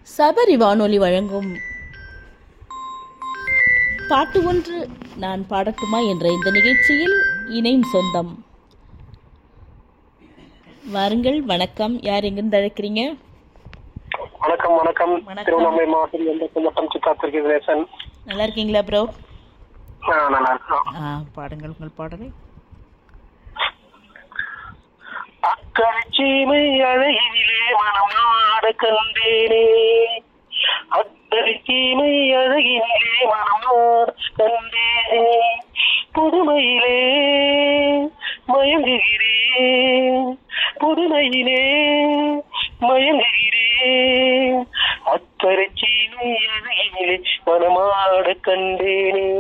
சபரி வானொலி வழங்கும் பாட்டு ஒன்று நான் பாடட்டுமா என்ற இந்த நிகழ்ச்சியில் இணையும் சொந்தம் வாருங்கள் வணக்கம் யார் எங்கிருந்து அழைக்கிறீங்க வணக்கம் வணக்கம் வணக்கம். திருவண்ணாமலை மாவட்டம் எந்த மட்டம் சித்தாத்திற்கு கணேசன் நல்லா இருக்கீங்களா ப்ரோ ஆ, நல்லா இருக்கோம் ஆ பாடுங்கள் உங்கள் பாடலை அக்கரைச்சீமை அழகினிலே மனம் நாட கண்டேனே அக்கரைச்சீமை அழகினிலே மனம் நாட கண்டேனே புதுமையிலே மயங்குகிறேன் புதுமையிலே மயங்குகிறேன் அக்கரைச்சீமை அழகினிலே மனமாட கண்டேனே